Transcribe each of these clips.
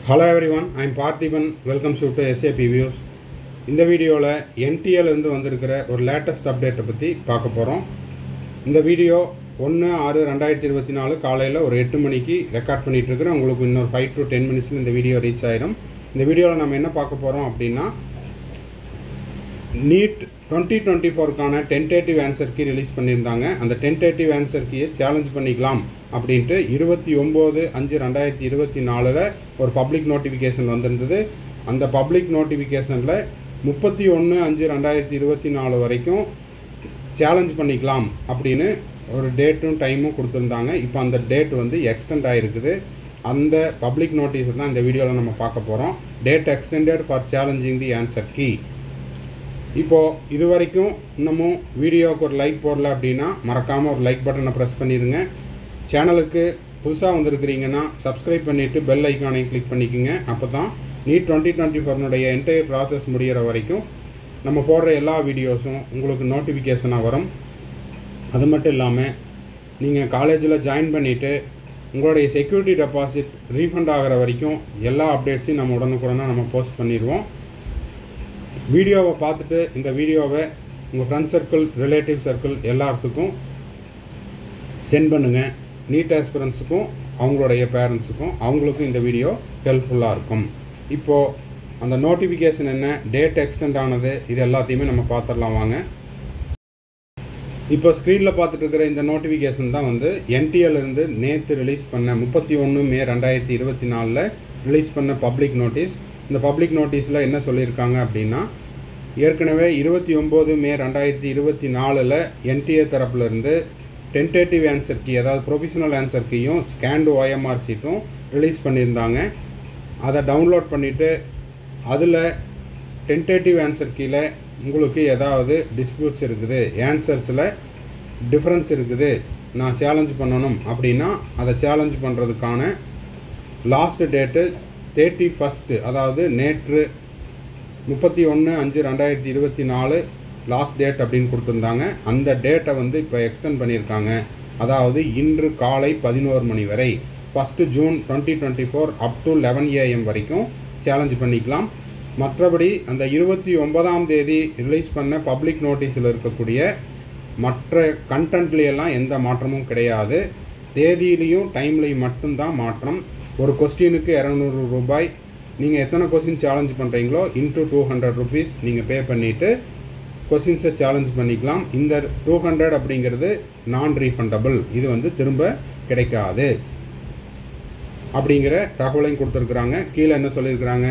Hello everyone I'm Parthiban welcome ஷூ to SAP views இந்த வீடியோவில் NTL இருந்து வந்திருக்கிற ஒரு லேட்டஸ்ட் அப்டேட்டை பற்றி பார்க்க போகிறோம் இந்த வீடியோ ஒன்று ஆறு ரெண்டாயிரத்தி இருபத்தி நாலு காலையில் ஒரு எட்டு மணிக்கு ரெக்கார்ட் பண்ணிகிட்டு இருக்கிறேன் உங்களுக்கு இன்னொரு ஃபைவ் டு டென் மினிட்ஸில் இந்த வீடியோ ரீச் ஆயிரும் இந்த வீடியோவில் நம்ம என்ன பார்க்க போகிறோம் அப்படின்னா நீட் டுவெண்ட்டி டுவெண்ட்டி ஃபோருக்கான டென்டேட்டிவ் ஆன்சர் கீ ரிலீஸ் பண்ணியிருந்தாங்க அந்த டென்டேட்டிவ் ஆன்சர் கீயை சேலஞ்ச் பண்ணிக்கலாம் அப்படின்ட்டு இருபத்தி ஒம்பது அஞ்சு ரெண்டாயிரத்தி இருபத்தி நாலில் ஒரு பப்ளிக் நோட்டிஃபிகேஷன் வந்திருந்தது அந்த பப்ளிக் நோட்டிஃபிகேஷனில் முப்பத்தி ஒன்று அஞ்சு ரெண்டாயிரத்தி இருபத்தி நாலு வரைக்கும் சேலஞ்ச் பண்ணிக்கலாம் அப்படின்னு ஒரு டேட்டும் டைமும் கொடுத்துருந்தாங்க இப்போ அந்த டேட் வந்து எக்ஸ்டெண்ட் ஆகிருக்குது அந்த பப்ளிக் நோட்டீஸை தான் இந்த வீடியோவில் நம்ம பார்க்க போகிறோம் date extended for challenging the answer key இப்போது இது வரைக்கும் இன்னமும் வீடியோவுக்கு ஒரு லைக் போடல அப்படின்னா மறக்காமல் ஒரு லைக் பட்டனை ப்ரெஸ் பண்ணிடுங்க சேனலுக்கு புதுசாக வந்திருக்கிறீங்கன்னா சப்ஸ்கிரைப் பண்ணிவிட்டு பெல் ஐக்கானை கிளிக் பண்ணிக்கோங்க அப்போ தான் நீட் டுவெண்ட்டி டுவெண்ட்டி ஃபோர்னுடைய என்டையர் ப்ராசஸ் முடிகிற வரைக்கும் நம்ம போடுற எல்லா வீடியோஸும் உங்களுக்கு நோட்டிஃபிகேஷனாக வரும் அது மட்டும் இல்லாமல் நீங்கள் காலேஜில் ஜாயின் பண்ணிவிட்டு உங்களுடைய செக்யூரிட்டி டெபாசிட் ரீஃபண்ட் ஆகிற வரைக்கும் எல்லா அப்டேட்ஸையும் நம்ம உடனுக்குடனே நம்ம போஸ்ட் பண்ணிடுவோம் வீடியோவை பார்த்துட்டு இந்த வீடியோவை உங்கள் ஃப்ரெண்ட் சர்க்கிள் ரிலேட்டிவ் சர்க்கிள் எல்லாத்துக்கும் சென்ட் பண்ணுங்கள் நீட் ஆஸ்பிரன்ஸுக்கும் அவங்களுடைய பேரண்ட்ஸுக்கும் அவங்களுக்கும் இந்த வீடியோ ஹெல்ப்ஃபுல்லாக இருக்கும் இப்போது அந்த நோட்டிஃபிகேஷன் என்ன டேட் எக்ஸ்டெண்ட் ஆனது இது எல்லாத்தையுமே நம்ம பார்த்துடலாம் வாங்க இப்போ ஸ்க்ரீனில் பார்த்துட்டு இருக்கிற இந்த நோட்டிஃபிகேஷன் தான் வந்து NTL இருந்து நேற்று ரிலீஸ் பண்ண முப்பத்தி ஒன்று மே ரெண்டாயிரத்தி இருபத்தி நாலில் ரிலீஸ் பண்ண பப்ளிக் நோட்டீஸ் இந்த பப்ளிக் நோட்டீஸில் என்ன சொல்லியிருக்காங்க அப்படின்னா ஏற்கனவே இருபத்தி ஒம்பது மே ரெண்டாயிரத்தி இருபத்தி நாலில் என்டிஏ தரப்புலேருந்து டென்டேட்டிவ் ஆன்சர் கீ அதாவது ப்ரொஃபஷனல் ஆன்சர் கீயும் ஸ்கேண்டு ஓஎம்ஆர் சீட்டும் ரிலீஸ் பண்ணியிருந்தாங்க அதை டவுன்லோட் பண்ணிவிட்டு அதில் டென்டேட்டிவ் ஆன்சர் கீழே உங்களுக்கு ஏதாவது டிஸ்பியூட்ஸ் இருக்குது ஆன்சர்ஸில் டிஃப்ரென்ஸ் இருக்குது நான் சேலஞ்ச் பண்ணணும் அப்படின்னா அதை சேலஞ்ச் பண்ணுறதுக்கான லாஸ்ட் டேட்டு தேர்ட்டி ஃபஸ்ட்டு அதாவது நேற்று முப்பத்தி ஒன்று அஞ்சு ரெண்டாயிரத்தி இருபத்தி நாலு லாஸ்ட் டேட் அப்படின்னு கொடுத்துருந்தாங்க அந்த டேட்டை வந்து இப்போ எக்ஸ்டெண்ட் பண்ணியிருக்காங்க அதாவது இன்று காலை பதினோரு மணி வரை first June twenty twenty four up to eleven AM வரைக்கும் சேலஞ்ச் பண்ணிக்கலாம் மற்றபடி அந்த இருபத்தி ஒன்பதாம் தேதி ரிலீஸ் பண்ண பப்ளிக் நோட்டீஸில் இருக்கக்கூடிய மற்ற கண்டென்ட்லையெல்லாம் எந்த மாற்றமும் கிடையாது தேதியிலையும் டைம்லையும் மட்டும்தான் மாற்றம் ஒரு கொஸ்டினுக்கு இரநூறு ரூபாய் நீங்கள் எத்தனை கொஸ்டின் சேலஞ்ச் பண்ணுறீங்களோ இன்ட்டு டூ ஹண்ட்ரட் ருபீஸ் நீங்கள் பே பண்ணிவிட்டு கொஸ்டின்ஸை சேலஞ்ச் பண்ணிக்கலாம் இந்த டூ ஹண்ட்ரட் அப்படிங்கிறது நான் ரீஃபண்டபிள் இது வந்து திரும்ப கிடைக்காது அப்படிங்கிற தகவலையும் கொடுத்துருக்குறாங்க கீழே என்ன சொல்லியிருக்கிறாங்க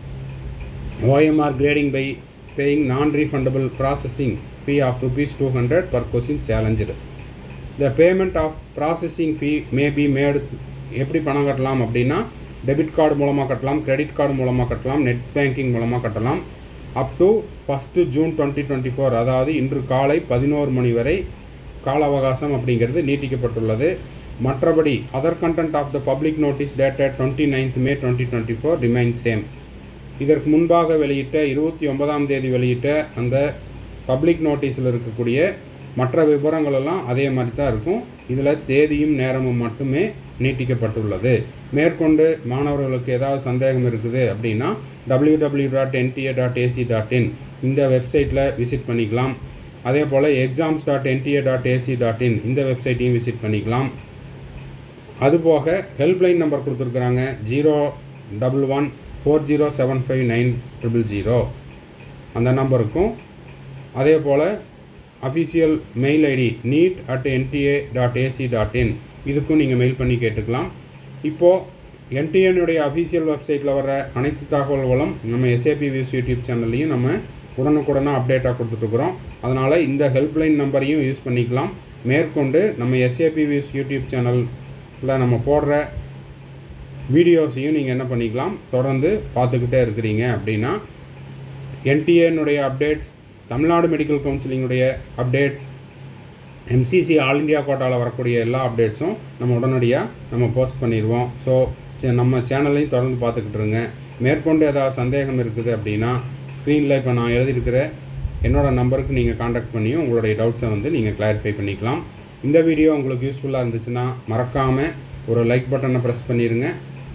OMR grading by paying non-refundable processing fee of rupees 200 per question challenged. The payment of processing fee may be made எப்படி பணம் கட்டலாம் அப்படின்னா டெபிட் கார்டு மூலமாக கட்டலாம் கிரெடிட் கார்டு மூலமாக கட்டலாம் நெட் பேங்கிங் மூலமாக கட்டலாம் up to first June twenty twenty four அதாவது இன்று காலை பதினோரு மணி வரை கால அவகாசம் அப்படிங்கிறது நீட்டிக்கப்பட்டுள்ளது மற்றபடி other content of the public notice dated twenty ninth May twenty twenty four remain same இதற்கு முன்பாக வெளியிட்ட இருபத்தி ஒன்பதாம் தேதி வெளியிட்ட அந்த பப்ளிக் நோட்டீஸில் இருக்கக்கூடிய மற்ற விவரங்கள் எல்லாம் அதே மாதிரி தான் இருக்கும் இதில் தேதியும் நேரமும் மட்டுமே நீட்டிக்கப்பட்டுள்ளது மேற்கொண்டு மாணவர்களுக்கு ஏதாவது சந்தேகம் இருக்குது அப்படின்னா W W dot NTA dot AC dot in இந்த வெப்சைட்டில் விசிட் பண்ணிக்கலாம் அதே போல் exams dot NTA dot AC dot in இந்த வெப்சைட்டையும் விசிட் பண்ணிக்கலாம் அதுபோக ஹெல்ப்லைன் நம்பர் கொடுத்துருக்குறாங்க zero double one four zero seven five nine triple zero அந்த நம்பருக்கும் அதே போல் official mail ID NEET at NTA dot AC dot in இதுக்கும் நீங்கள் மெயில் பண்ணி கேட்டுக்கலாம் இப்போது என்டிஏனுடைய அஃபிஷியல் வெப்சைட்டில் வர அனைத்து தகவல்களும் நம்ம எஸ்ஏபி வியூஸ் யூடியூப் சேனல்லையும் நம்ம உடனுக்குடனாக அப்டேட்டாக கொடுத்துட்ருக்குறோம் அதனால் இந்த ஹெல்ப்லைன் நம்பரையும் யூஸ் பண்ணிக்கலாம் மேற்கொண்டு நம்ம எஸ்ஏபி வியூஸ் யூடியூப் சேனலில் நம்ம போடுற வீடியோஸையும் நீங்கள் என்ன பண்ணிக்கலாம் தொடர்ந்து பார்த்துக்கிட்டே இருக்கிறீங்க அப்படின்னா என்டிஏனுடைய அப்டேட்ஸ் தமிழ்நாடு மெடிக்கல் கவுன்சிலிங்குடைய அப்டேட்ஸ் எம்சிசி ஆல் இண்டியா கோட்டாவில் வரக்கூடிய எல்லா அப்டேட்ஸும் நம்ம உடனடியாக நம்ம போஸ்ட் பண்ணிடுவோம் ஸோ நம்ம சேனல்லையும் தொடர்ந்து பார்த்துக்கிட்டு இருங்க மேற்கொண்டு ஏதாவது சந்தேகம் இருக்குது அப்படின்னா ஸ்க்ரீனில் இப்போ நான் எழுதியிருக்கிற என்னோடய நம்பருக்கு நீங்கள் காண்டாக்ட் பண்ணியும் உங்களுடைய டவுட்ஸை வந்து நீங்கள் கிளாரிஃபை பண்ணிக்கலாம் இந்த வீடியோ உங்களுக்கு யூஸ்ஃபுல்லாக இருந்துச்சுன்னா மறக்காமல் ஒரு லைக் பட்டனை ப்ரெஸ் பண்ணிடுங்க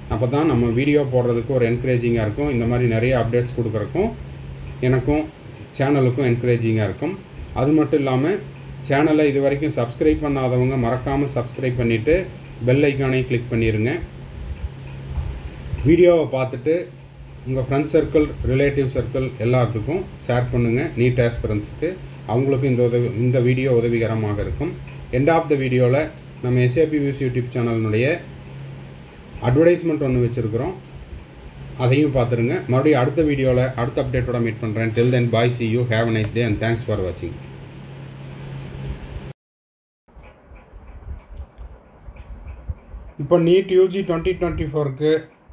அப்போ தான் நம்ம வீடியோ போடுறதுக்கு ஒரு என்கரேஜிங்காக இருக்கும் இந்த மாதிரி நிறைய அப்டேட்ஸ் கொடுக்குறக்கும் எனக்கும் சேனலுக்கும் என்கரேஜிங்காக இருக்கும் அது மட்டும் இல்லாமல் சேனலை இது வரைக்கும் சப்ஸ்கிரைப் பண்ணாதவங்க மறக்காமல் சப்ஸ்கிரைப் பண்ணிவிட்டு பெல் ஐக்கானையும் கிளிக் பண்ணிடுங்க வீடியோவை பார்த்துட்டு உங்கள் ஃப்ரெண்ட் சர்க்கிள் ரிலேட்டிவ் சர்க்கிள் எல்லாத்துக்கும் ஷேர் பண்ணுங்கள் நீட் ஆஸ்பிரன்ஸுக்கு அவங்களுக்கும் இந்த உதவி இந்த வீடியோ உதவிகரமாக இருக்கும் எண்ட் ஆஃப் த வீடியோவில் நம்ம எஸ்ஏபி வியூஸ் யூடியூப் சேனலினுடைய அட்வர்டைஸ்மெண்ட் ஒன்று வச்சுருக்குறோம் அதையும் பார்த்துருங்க மறுபடியும் அடுத்த வீடியோவில் அடுத்த அப்டேட்டோட மீட் பண்ணுறேன் till then bye see you have a nice day and thanks for வாட்சிங் இப்போ நீட் யூஜி டுவெண்ட்டி டுவெண்ட்டி ஃபோருக்கு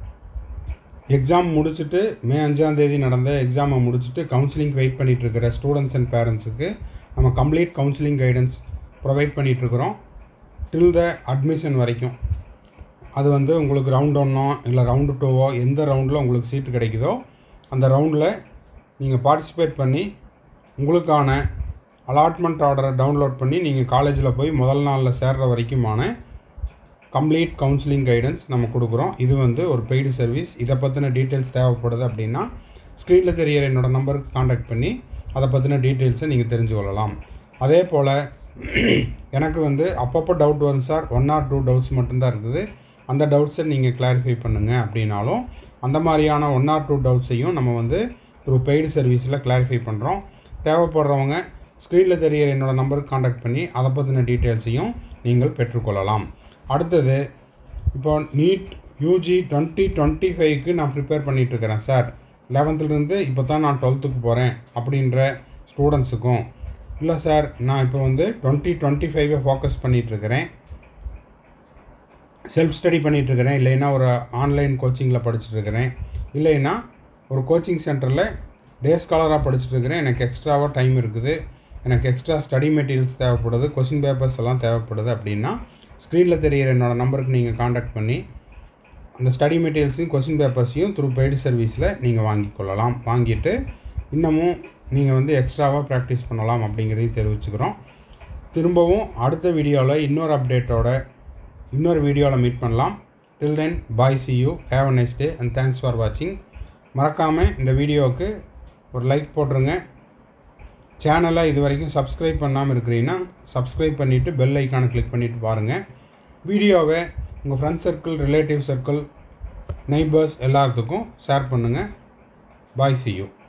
எக்ஸாம் முடிச்சுட்டு மே அஞ்சாம் தேதி நடந்த எக்ஸாமை முடிச்சுட்டு கவுன்சிலிங் வெயிட் பண்ணிட்டு இருக்கிற ஸ்டூடெண்ட்ஸ் அண்ட் பேரண்ட்ஸுக்கு நம்ம கம்ப்ளீட் கவுன்சிலிங் கைடன்ஸ் ப்ரொவைட் பண்ணிகிட்ருக்குறோம் டில் த அட்மிஷன் வரைக்கும் அது வந்து உங்களுக்கு ரவுண்ட் ஒன்னோ இல்லை ரவுண்டு டூவோ எந்த ரவுண்டில் உங்களுக்கு சீட்டு கிடைக்குதோ அந்த ரவுண்டில் நீங்கள் பார்ட்டிசிபேட் பண்ணி உங்களுக்கான அலாட்மெண்ட் ஆர்டரை டவுன்லோட் பண்ணி நீங்கள் காலேஜில் போய் முதல் நாளில் சேர்ற வரைக்குமான கம்ப்ளீட் கவுன்சிலிங் கைடன்ஸ் நம்ம கொடுக்குறோம் இது வந்து ஒரு பெய்டு சர்வீஸ் இதை பற்றின டீட்டெயில்ஸ் தேவைப்படுது அப்படின்னா ஸ்க்ரீனில் தெரியிற என்னோடய நம்பருக்கு காண்டாக்ட் பண்ணி அதை பற்றின டீட்டெயில்ஸை நீங்கள் தெரிஞ்சு கொள்ளலாம் அதே போல் எனக்கு வந்து அப்பப்போ டவுட் வரும் sir one or two doubts மட்டும்தான் இருக்குது அந்த டவுட்ஸை நீங்கள் கிளாரிஃபை பண்ணுங்கள் அப்படின்னாலும் அந்த மாதிரியான ஒன் ஆர் டூ டவுட்ஸையும் நம்ம வந்து த்ரூ பெய்டு சர்வீஸில் கிளாரிஃபை பண்ணுறோம் தேவைப்படுறவங்க ஸ்க்ரீனில் தெரியிற என்னோடய நம்பருக்கு காண்டாக்ட் பண்ணி அதை பற்றின டீட்டெயில்ஸையும் நீங்கள் பெற்றுக்கொள்ளலாம் அடுத்தது இப்போ நீட் யூஜி டுவெண்ட்டி டுவெண்ட்டி ஃபைவ்க்கு நான் ப்ரிப்பேர் பண்ணிகிட்ருக்கிறேன் சார் லெவன்த்துலேருந்து இப்போ தான் நான் டுவெல்த்துக்கு போகிறேன் அப்படின்ற ஸ்டூடெண்ட்ஸுக்கும் இல்லை சார் நான் இப்போ வந்து டுவெண்ட்டி டுவெண்ட்டி ஃபைவை ஃபோக்கஸ் பண்ணிகிட்ருக்கிறேன் செல்ஃப் ஸ்டடி பண்ணிகிட்ருக்கிறேன் இல்லைன்னா ஒரு ஆன்லைன் கோச்சிங்கில் படிச்சுட்ருக்கிறேன் இல்லைன்னா ஒரு கோச்சிங் சென்டரில் டே ஸ்காலராக படிச்சுட்ருக்கிறேன் எனக்கு எக்ஸ்ட்ராவாக டைம் இருக்குது எனக்கு எக்ஸ்ட்ரா ஸ்டடி மெட்டீரியல்ஸ் தேவைப்படுது கொஷின் பேப்பர்ஸ் எல்லாம் தேவைப்படுது அப்படின்னா ஸ்க்ரீனில் தெரிகிற என்னோடய நம்பருக்கு நீங்கள் காண்டாக்ட் பண்ணி அந்த ஸ்டடி மெட்டீரியல்ஸையும் கொஷின் பேப்பர்ஸையும் த்ரூ பெய்டு சர்வீஸில் நீங்கள் வாங்கிக் கொள்ளலாம் வாங்கிட்டு இன்னமும் நீங்கள் வந்து எக்ஸ்ட்ராவாக ப்ராக்டிஸ் பண்ணலாம் அப்படிங்கிறதையும் தெரிவிச்சுக்கிறோம் திரும்பவும் அடுத்த வீடியோவில் இன்னொரு அப்டேட்டோட இன்னொரு வீடியோவில் மீட் பண்ணலாம் till then bye see you have a nice day and thanks for வாட்சிங் மறக்காமல் இந்த வீடியோவுக்கு ஒரு லைக் போட்டுருங்க சேனலை இது வரைக்கும் சப்ஸ்கிரைப் பண்ணாமல் இருக்கிறீங்கன்னா சப்ஸ்கிரைப் பண்ணிவிட்டு பெல் ஐக்கானை கிளிக் பண்ணிவிட்டு பாருங்கள் வீடியோவை உங்கள் friend circle relative circle neighbours எல்லாத்துக்கும் ஷேர் பண்ணுங்கள் பாய் சி யூ